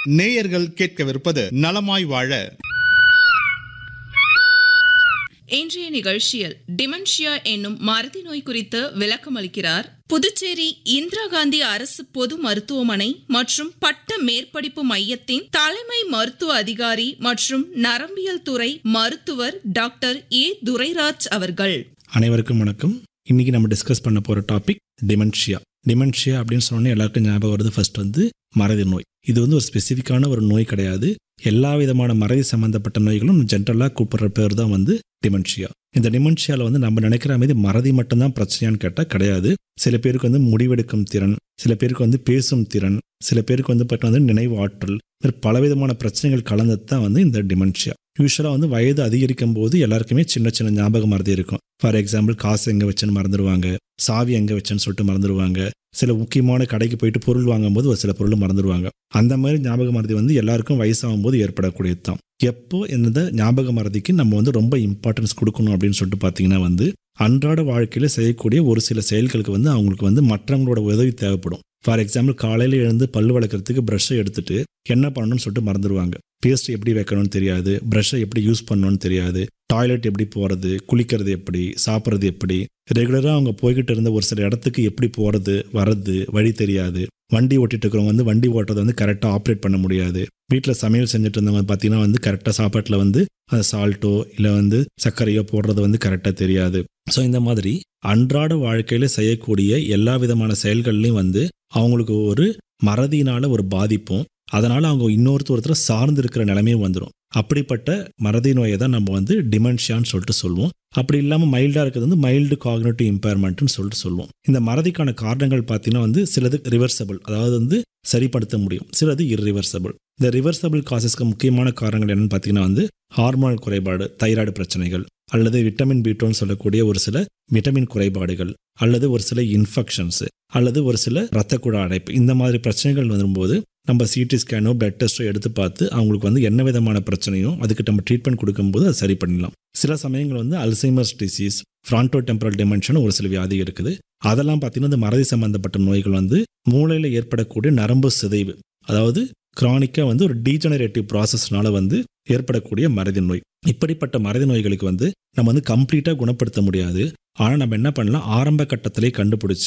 நேயர்கள் கேட்கவிருப்பது நலமாய் வாழ இன்றைய நிகழ்ச்சியில் டிமென்ஷியா என்னும் மறதி நோய் குறித்து விளக்கமளிக்கிறார் புதுச்சேரி இந்திரா காந்தி அரசு பொது மருத்துவமனை மற்றும் பட்ட மேற்படிப்பு மையத்தின் தலைமை மருத்துவ அதிகாரி மற்றும் நரம்பியல் துறை மருத்துவர் டாக்டர் ஏ துரைராஜ் அவர்கள் அனைவருக்கும் வணக்கம் இன்னைக்கு நம்ம டிஸ்கஸ் பண்ண போகிற டாபிக் டிமென்ஷியா டிமென்ஷியா அப்படின்னு சொன்னோன்னே எல்லாருக்கும் ஞாபகம் வருது ஃபர்ஸ்ட் வந்து மறதி நோய் இது வந்து ஒரு ஸ்பெசிஃபிக்கான ஒரு நோய் கிடையாது எல்லா விதமான மறதி சம்மந்தப்பட்ட நோய்களும் ஜென்ரலாக கூப்பிடுற பேர் தான் வந்து டிமென்ஷியா இந்த டிமென்ஷியாவில் வந்து நம்ம நினைக்கிற மாதிரி மறதி மட்டும்தான் பிரச்சனையான்னு கேட்டால் கிடையாது சில பேருக்கு வந்து முடிவெடுக்கும் திறன் சில பேருக்கு வந்து பேசும் திறன் சில பேருக்கு வந்து பார்த்தா வந்து நினைவு ஆற்றல் மாதிரி பலவிதமான பிரச்சனைகள் கலந்தது தான் வந்து இந்த டிமென்ஷியா யூஸ்வலாக வந்து வயது அதிகரிக்கும் போது எல்லாருக்குமே சின்ன சின்ன ஞாபகம் மறதி இருக்கும் ஃபார் எக்ஸாம்பிள் காசு எங்கே வச்சுன்னு மறந்துடுவாங்க சாவி எங்கே வச்சேன்னு சொல்லிட்டு மறந்துடுவாங்க சில முக்கியமான கடைக்கு போயிட்டு பொருள் வாங்கும்போது ஒரு சில பொருள் மறந்துடுவாங்க அந்த மாதிரி ஞாபக மறதி வந்து எல்லாருக்கும் வயசாகும் போது ஏற்படக்கூடியது தான் எப்போ இந்த ஞாபக மறதிக்கு நம்ம வந்து ரொம்ப இம்பார்ட்டன்ஸ் கொடுக்கணும் அப்படின்னு சொல்லிட்டு பார்த்தீங்கன்னா வந்து அன்றாட வாழ்க்கையில் செய்யக்கூடிய ஒரு சில செயல்களுக்கு வந்து அவங்களுக்கு வந்து மற்றவங்களோட உதவி தேவைப்படும் ஃபார் எக்ஸாம்பிள் காலையில் எழுந்து பல் வளர்க்குறதுக்கு ப்ரஷ்ஷை எடுத்துட்டு என்ன பண்ணணும்னு சொல்லிட்டு மறந்துடுவாங்க பேஸ்ட் எப்படி வைக்கணும்னு தெரியாது ப்ரஷ்ஷை எப்படி யூஸ் பண்ணணும்னு தெரியாது டாய்லெட் எப்படி போகிறது குளிக்கிறது எப்படி சாப்பிட்றது எப்படி ரெகுலராக அவங்க போய்கிட்டு இருந்த ஒரு சில இடத்துக்கு எப்படி போகிறது வர்றது வழி தெரியாது வண்டி ஓட்டிட்டு இருக்கிறவங்க வந்து வண்டி ஓட்டுறதை வந்து கரெக்டாக ஆப்ரேட் பண்ண முடியாது வீட்டில் சமையல் செஞ்சுட்டு இருந்தவங்க பார்த்தீங்கன்னா வந்து கரெக்டாக சாப்பாட்டில் வந்து அந்த சால்ட்டோ இல்லை வந்து சர்க்கரையோ போடுறது வந்து கரெக்டாக தெரியாது ஸோ இந்த மாதிரி அன்றாட வாழ்க்கையில் செய்யக்கூடிய எல்லா விதமான செயல்கள்லையும் வந்து அவங்களுக்கு ஒரு மறதியினால ஒரு பாதிப்பும் அதனால் அவங்க இன்னொருத்தர் ஒருத்தர் சார்ந்து இருக்கிற நிலைமையும் வந்துடும் அப்படிப்பட்ட மறதி நோயை தான் நம்ம வந்து டிமென்ஷியான்னு சொல்லிட்டு சொல்லுவோம் அப்படி இல்லாமல் மைல்டாக இருக்கிறது வந்து மைல்டு காக்னேட்டிவ் இம்பேர்மெண்ட்னு சொல்லிட்டு சொல்லுவோம் இந்த மறதிக்கான காரணங்கள் பார்த்தீங்கன்னா வந்து சிலது ரிவர்சபிள் அதாவது வந்து சரிப்படுத்த முடியும் சிலது இர்ரிவர்சபிள் இந்த ரிவர்சபிள் காசஸ்க்கு முக்கியமான காரணங்கள் என்னன்னு பார்த்தீங்கன்னா வந்து ஹார்மோன் குறைபாடு தைராய்டு பிரச்சனைகள் அல்லது விட்டமின் பீட்டோன்னு சொல்லக்கூடிய ஒரு சில விட்டமின் குறைபாடுகள் அல்லது ஒரு சில இன்ஃபெக்ஷன்ஸு அல்லது ஒரு சில இரத்த குழ அடைப்பு இந்த மாதிரி பிரச்சனைகள் வரும்போது நம்ம சிடி ஸ்கேனோ பிளட் டெஸ்ட்டோ எடுத்து பார்த்து அவங்களுக்கு வந்து என்ன விதமான பிரச்சனையும் அதுக்கு நம்ம ட்ரீட்மெண்ட் கொடுக்கும்போது அதை சரி பண்ணிடலாம் சில சமயங்கள் வந்து Alzheimer's disease fronto temporal dementia ஒரு சில வியாதி இருக்குது அதெல்லாம் பார்த்தீங்கன்னா இந்த மறதி சம்பந்தப்பட்ட நோய்கள் வந்து மூளையில் ஏற்படக்கூடிய நரம்பு சிதைவு அதாவது கிரானிக்காக வந்து ஒரு டீஜெனரேட்டிவ் ப்ராசஸ்னால வந்து ஏற்படக்கூடிய மறதி நோய் இப்படிப்பட்ட மறதி நோய்களுக்கு வந்து நம்ம வந்து கம்ப்ளீட்டாக குணப்படுத்த முடியாது ஆனால் நம்ம என்ன பண்ணலாம் ஆரம்ப கட்டத்திலே கண்டுபிடிச்சி